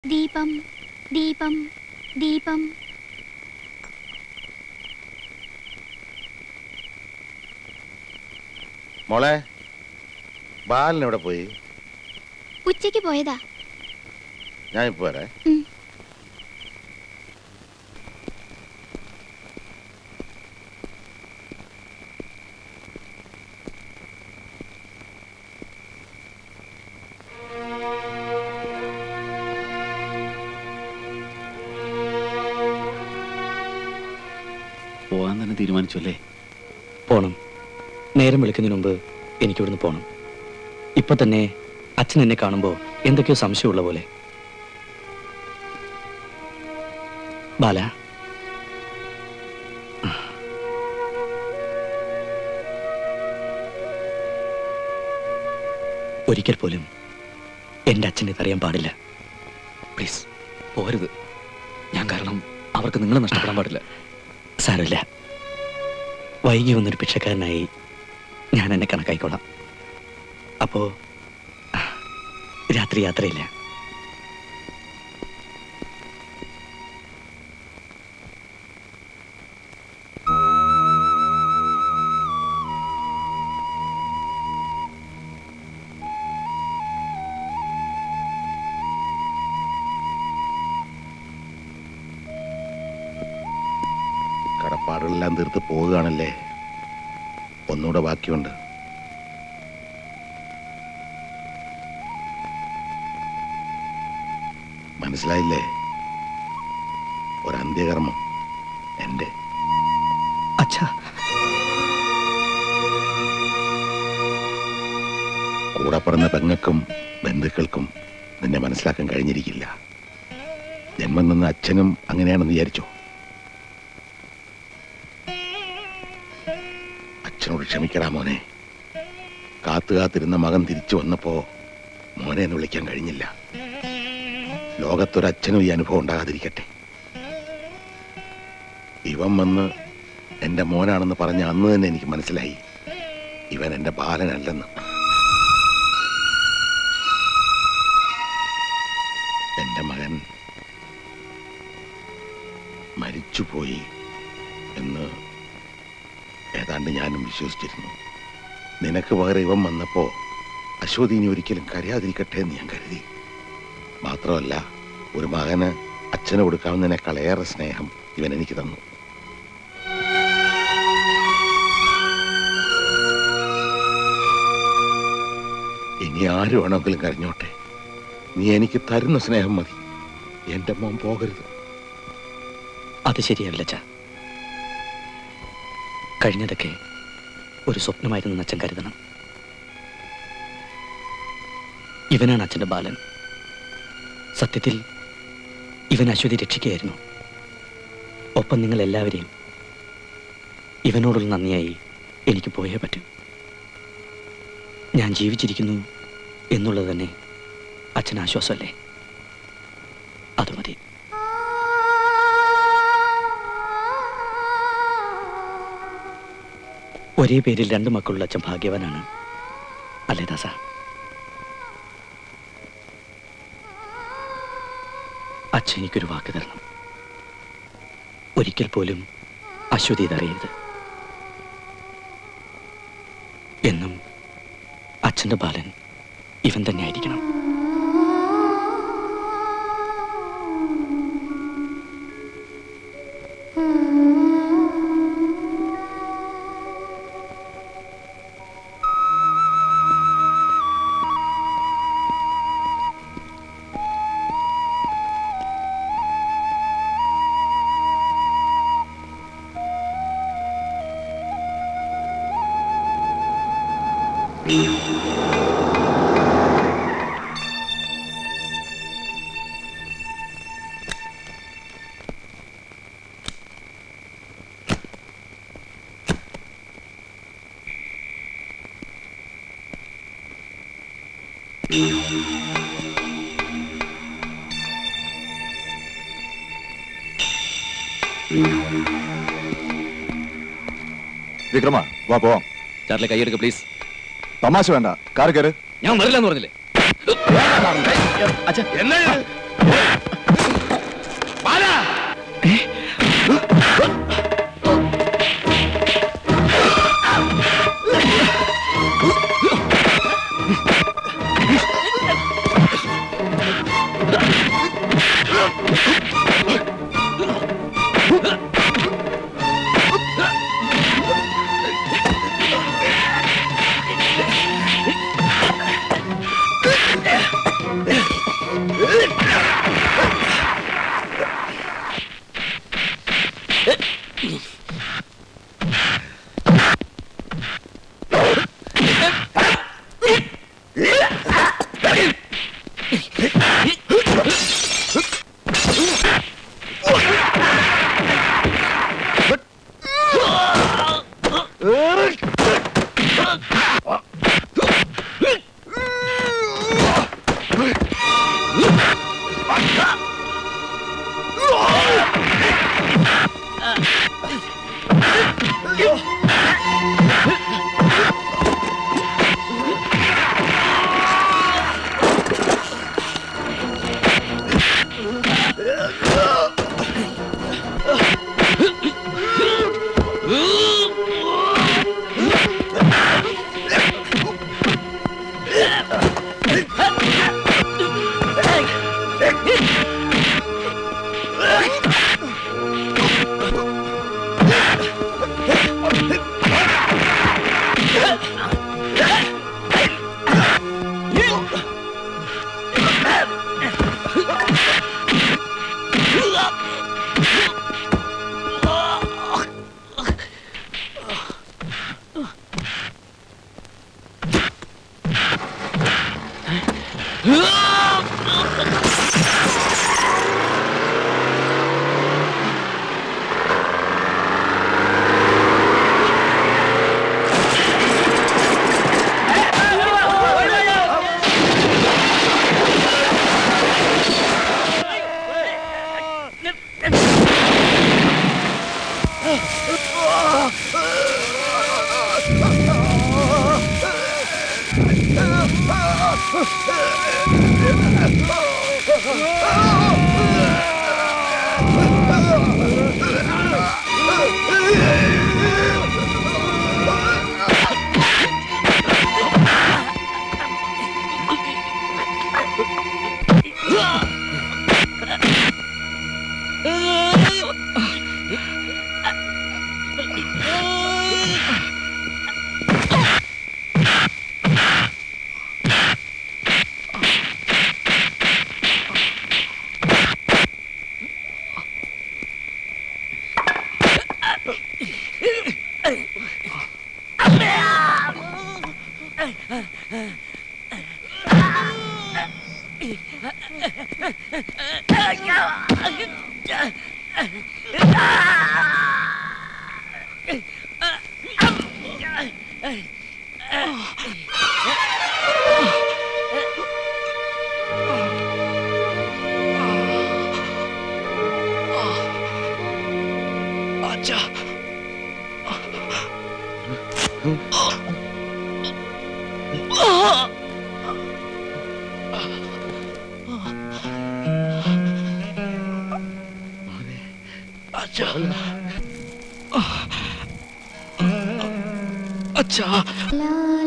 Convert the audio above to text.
ദീപം ദീപം ദീപം മോളെ ബാലൻ എവിടെ പോയി ഉച്ചയ്ക്ക് പോയതാ ഞാൻ ഇപ്പൊ വരാം ഉം. പോവാൻ തന്നെ തീരുമാനിച്ചു അല്ലേ പോണം നേരം വിളിക്കുന്നതിന് മുമ്പ് എനിക്കിവിടുന്ന് പോണം ഇപ്പൊ തന്നെ അച്ഛൻ എന്നെ കാണുമ്പോൾ എന്തൊക്കെയോ സംശയമുള്ള പോലെ ബാല ഒരിക്കൽ പോലും എൻ്റെ അച്ഛനെ ഇതറിയാൻ പാടില്ല പ്ലീസ് പോരുത് ഞാൻ കാരണം അവർക്ക് നിങ്ങളെ നഷ്ടപ്പെടാൻ പാടില്ല സാരമില്ല വൈകി വന്നൊരു ഭിക്ഷക്കാരനായി ഞാൻ എന്നെ കണക്കായിക്കോളാം അപ്പോ രാത്രി യാത്രയില്ല കടപ്പാടുകളെല്ലാം തീർത്ത് പോവുകയാണല്ലേ ഒന്നുകൂടെ ബാക്കിയുണ്ട് മനസ്സിലായില്ലേ ഒരു അന്ത്യകർമ്മം എന്റെ അച്ഛാ കൂടെ പറഞ്ഞ പെങ്ങൾക്കും ബന്ധുക്കൾക്കും നിന്നെ മനസ്സിലാക്കാൻ കഴിഞ്ഞിരിക്കില്ല ജന്മം നിന്ന അച്ഛനും അങ്ങനെയാണെന്ന് വിചാരിച്ചോ അച്ഛനോട് ക്ഷമിക്കടാ മോനെ കാത്തു കാത്തിരുന്ന മകൻ തിരിച്ചു വന്നപ്പോ മോനെ എന്ന് വിളിക്കാൻ കഴിഞ്ഞില്ല ലോകത്തൊരച്ഛനും ഈ അനുഭവം ഉണ്ടാകാതിരിക്കട്ടെ ഇവൻ വന്ന് എന്റെ മോനാണെന്ന് പറഞ്ഞ അന്ന് തന്നെ എനിക്ക് മനസ്സിലായി ഇവൻ എന്റെ ബാലനല്ലെന്ന് എന്റെ മകൻ മരിച്ചുപോയി എന്ന് ഏതാണ്ട് ഞാനും വിശ്വസിച്ചിരുന്നു നിനക്ക് പകരം ഇവൻ വന്നപ്പോ അശ്വതി ഇനി ഒരിക്കലും കരയാതിരിക്കട്ടെ എന്ന് ഞാൻ കരുതി മാത്രമല്ല ഒരു മകന് അച്ഛന് കൊടുക്കാവുന്നതിനേക്കാളേറെ സ്നേഹം ഇവൻ എനിക്ക് തന്നു ഇനി ആര് വേണമെങ്കിലും കരഞ്ഞോട്ടെ നീ എനിക്ക് തരുന്ന സ്നേഹം മതി എന്റെ മോൻ പോകരുത് അത് ശരിയാവില്ല അച്ഛാ കഴിഞ്ഞതൊക്കെ ഒരു സ്വപ്നമായിരുന്നു അച്ഛൻ കരുതണം ഇവനാണ് അച്ഛൻ്റെ ബാലൻ സത്യത്തിൽ ഇവൻ അശ്വതി രക്ഷിക്കുകയായിരുന്നു ഒപ്പം നിങ്ങൾ എല്ലാവരെയും ഇവനോടുള്ള നന്ദിയായി എനിക്ക് പോയേ പറ്റൂ ഞാൻ ജീവിച്ചിരിക്കുന്നു എന്നുള്ളത് തന്നെ അച്ഛൻ ആശ്വാസമല്ലേ അത് മതി ഒരേ പേരിൽ രണ്ട് മക്കളുള്ള അച്ഛൻ ഭാഗ്യവാനാണ് അല്ലേ ദാസ അച്ഛൻ എനിക്കൊരു വാക്ക് തരണം ഒരിക്കൽ പോലും അശ്വതി ഇതറിയരുത് എന്നും അച്ഛൻ്റെ ബാലൻ ഇവൻ തന്നെ ആയിരിക്കണം വിക്രമ വാ പോവാം ചാർലി കൈയെടുക്ക പ്ലീസ് തമാശ വേണ്ട കാർ കയറ് ഞാൻ വരില്ല എന്ന് പറഞ്ഞില്ലേ അച്ഛാ അച്ഛാ La